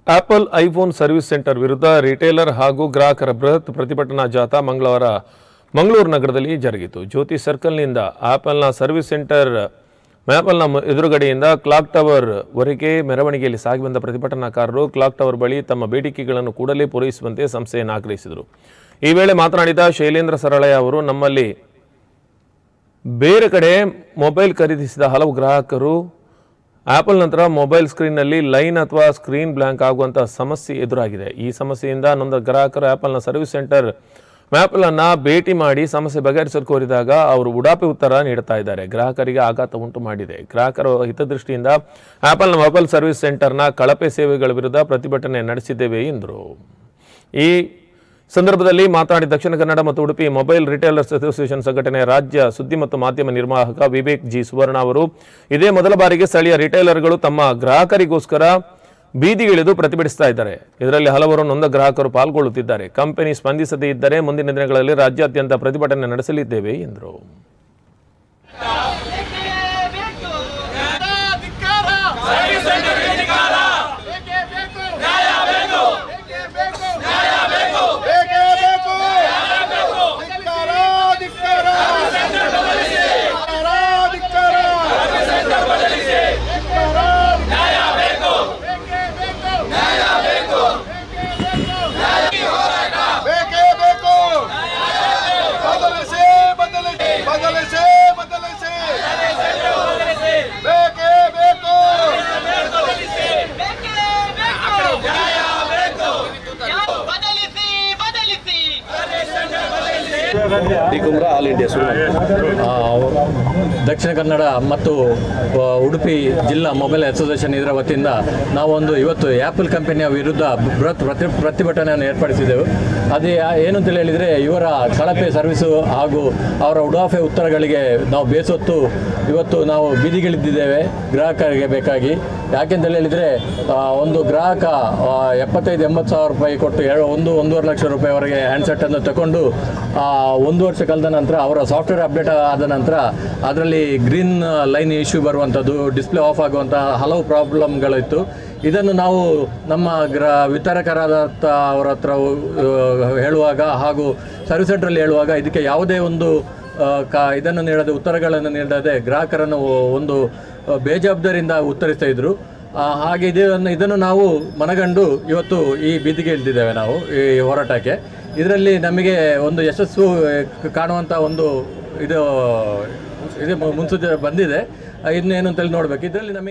apple iPhone service centre ವಿರುದ್ಧ retailer ಹಾಗೂ ಗ್ರಾಹಕರ ಬೃಹತ್ ಪ್ರತಿಭಟನಾ ಜಾಥಾ ಮಂಗಳವಾರ ಮಂಗಳೂರು ನಗರದಲ್ಲಿ ಜರುಗಿತು ಜ್ಯೋತಿ ಸರ್ಕಲ್ನಿಂದ ಆಪಲ್ನ ಸರ್ವಿಸ್ ಸೆಂಟರ್ ಮ್ಯಾಪಲ್ನ ಮ- ಎದುರುಗಡೆಯಿಂದ ಕ್ಲಾಕ್ ಟವರ್ ವರೆಗೆ ಮೆರವಣಿಗೆಯಲ್ಲಿ ಸಾಗಿ ಬಂದ ಪ್ರತಿಭಟನಾಕಾರರು ಕ್ಲಾಕ್ ಟವರ್ ಬಳಿ ತಮ್ಮ ಬೇಡಿಕೆಗಳನ್ನು ಕೂಡಲೇ ಪೂರೈಸುವಂತೆ ಸಂಸ್ಥೆಯನ್ನು ಆಗ್ರಹಿಸಿದರು ಈ ವೇಳೆ ಮಾತನಾಡಿದ ಶೈಲೇಂದ್ರ ಸರಳಯ್ಯ ಅವರು ನಮ್ಮಲ್ಲಿ ಬೇರೆ ಕಡೆ ಮೊಬೈಲ್ ಖರೀದಿಸಿದ ಹಲವು ಗ್ರಾಹಕರು ಆಪಲ್ ನಂತರ ಮೊಬೈಲ್ ಸ್ಕ್ರೀನ್ನಲ್ಲಿ ಲೈನ್ ಅಥವಾ ಸ್ಕ್ರೀನ್ ಬ್ಲ್ಯಾಂಕ್ ಆಗುವಂಥ ಸಮಸ್ಯೆ ಎದುರಾಗಿದೆ ಈ ಸಮಸ್ಯೆಯಿಂದ ನೊಂದ ಗ್ರಾಹಕರು ಆಪಲ್ನ ಸರ್ವಿಸ್ ಸೆಂಟರ್ ಮ್ಯಾಪಲನ್ನು ಭೇಟಿ ಮಾಡಿ ಸಮಸ್ಯೆ ಬಗೆಹರಿಸಲು ಕೋರಿದಾಗ ಅವರು ಉಡಾಪಿ ಉತ್ತರ ನೀಡುತ್ತಾ ಇದ್ದಾರೆ ಗ್ರಾಹಕರಿಗೆ ಆಘಾತ ಉಂಟು ಮಾಡಿದೆ ಗ್ರಾಹಕರ ಹಿತದೃಷ್ಟಿಯಿಂದ ಆಪಲ್ನ ಮೊಬೈಲ್ ಸರ್ವಿಸ್ ಸೆಂಟರ್ನ ಕಳಪೆ ಸೇವೆಗಳ ವಿರುದ್ಧ ಪ್ರತಿಭಟನೆ ನಡೆಸಿದ್ದೇವೆ ಎಂದರು ಈ ಸಂದರ್ಭದಲ್ಲಿ ಮಾತನಾಡಿ ದಕ್ಷಿಣ ಕನ್ನಡ ಮತ್ತು ಉಡುಪಿ ಮೊಬೈಲ್ ರಿಟೇಲರ್ಸ್ ಅಸೋಸಿಯೇಷನ್ ಸಂಘಟನೆಯ ರಾಜ್ಯ ಸುದ್ದಿ ಮತ್ತು ಮಾಧ್ಯಮ ನಿರ್ವಾಹಕ ವಿವೇಕ್ ಜಿ ಸುವರ್ಣ ಅವರು ಇದೇ ಮೊದಲ ಬಾರಿಗೆ ಸ್ಥಳೀಯ ರಿಟೇಲರ್ಗಳು ತಮ್ಮ ಗ್ರಾಹಕರಿಗೋಸ್ಕರ ಬೀದಿಗಿಳಿದು ಪ್ರತಿಭಟಿಸ್ತಾ ಇದ್ದಾರೆ ಇದರಲ್ಲಿ ಹಲವರು ನೊಂದ ಗ್ರಾಹಕರು ಪಾಲ್ಗೊಳ್ಳುತ್ತಿದ್ದಾರೆ ಕಂಪನಿ ಸ್ಪಂದಿಸದೇ ಇದ್ದರೆ ಮುಂದಿನ ದಿನಗಳಲ್ಲಿ ರಾಜ್ಯಾದ್ಯಂತ ಪ್ರತಿಭಟನೆ ನಡೆಸಲಿದ್ದೇವೆ ಎಂದರು ಬೇಕೇ ಬೇಕು ಬದಲಿಸಿ ಬದಲಿಸಿ ಬದಲಿಸಿ ಬದಲಿಸಿ ಬೇಕೇ ಬೇಕು ಬದಲಿಸಿ ಬದಲಿಸಿ ಡಿ ಕುಮ್ರಾ ಆಲ್ ಇಂಡಿಯಾ ಸುಳ್ಳು ಆ, ದಕ್ಷಿಣ ಕನ್ನಡ ಮತ್ತು ಆ, ಉಡುಪಿ ಜಿಲ್ಲಾ ಮೊಬೈಲ್ ಅಸೋಸಿಯೇಷನ್ ಇದರ ವತಿಯಿಂದ ನಾವೊಂದು ಇವತ್ತು ಆ್ಯಪಲ್ ಕಂಪನಿಯ ವಿರುದ್ಧ ಬೃಹತ್ ಪ್ರತಿ ಪ್ರತಿಭಟನೆಯನ್ನು ಏರ್ಪಡಿಸಿದ್ದೆವು ಅದೇ ಯಾ- ಏನು ಅಂತ ಹೇಳಿದರೆ ಇವರ ಕಳಪೆ ಸರ್ವಿಸು ಹಾಗೂ ಅವರ ಉಡಾಫೆ ಉತ್ತರಗಳಿಗೆ ನಾವು ಬೇಸತ್ತು ಇವತ್ತು ನಾವು ಬೀದಿಗಿಳಿದಿದ್ದೇವೆ ಗ್ರಾಹಕರಿಗೆ ಬೇಕಾಗಿ ಯಾಕೆಂತ ಹೇಳಿದರೆ ಒಂದು ಗ್ರಾಹಕ ಆ, ಎಪ್ಪತ್ತೈದು ಎಂಬತ್ತು ಸಾವಿರ ರೂಪಾಯಿ ಕೊಟ್ಟು ಎರಡು ಒಂದು ಒಂದೂವರೆ ಲಕ್ಷ ರೂಪಾಯಿವರೆಗೆ ಹ್ಯಾಂಡ್ಸೆಟ್ಟನ್ನು ತಗೊಂಡು ಆ, ಒಂದು ವರ್ಷ ಕಳೆದ ನಂತರ ಅವರ ಸಾಫ್ಟ್ವೇರ್ ಅಪ್ಡೇಟ್ ಆದ ನಂತರ ಅದರಲ್ಲಿ ಗ್ರೀನ್ ಲೈನ್ ಇಶ್ಯೂ ಬರುವಂಥದ್ದು ಡಿಸ್ಪ್ಲೇ ಆಫ್ ಆಗುವಂಥ ಹಲವು ಪ್ರಾಬ್ಲಮ್ಗಳಿತ್ತು ಇದನ್ನು ನಾವು ನಮ್ಮ ಗ್ರ ವಿತರಕರಾದ ತ- ಅವರ ಹತ್ರ ಆ, ಹೇಳುವಾಗ ಹಾಗೂ ಸರ್ವಿಸ್ ಸೆಂಟ್ರಲ್ಲಿ ಹೇಳುವಾಗ ಇದಕ್ಕೆ ಯಾವುದೇ ಒಂದು ಆ, ಕ ಇದನ್ನು ನೀಡದೆ ಉತ್ತರಗಳನ್ನು ನೀಡದೆ ಗ್ರಾಹಕರನ್ನು ಒಂದು ಆ, ಬೇಜವಾಬ್ದಾರಿಯಿಂದ ಉತ್ತರಿಸ್ತಾ ಇದ್ರು ಆ, ಹಾಗೆ ಇದನ್ನು ಇದನ್ನು ನಾವು ಮನಗಂಡು ಇವತ್ತು ಈ ಬೀದಿಗೆ ಇಳಿದಿದ್ದೇವೆ ನಾವು ಈ ಹೋರಾಟಕ್ಕೆ ಇದರಲ್ಲಿ ನಮಗೆ ಒಂದು ಯಶಸ್ಸು ಆ, ಕಾಣುವಂಥ ಒಂದು ಇದು ಇದು ಮುನ್ಸೂಚನೆ ಬಂದಿದೆ ಇನ್ನೇನು ಅಂತೇಳಿ ನೋಡಬೇಕು ಇದರಲ್ಲಿ ನಮಗೆ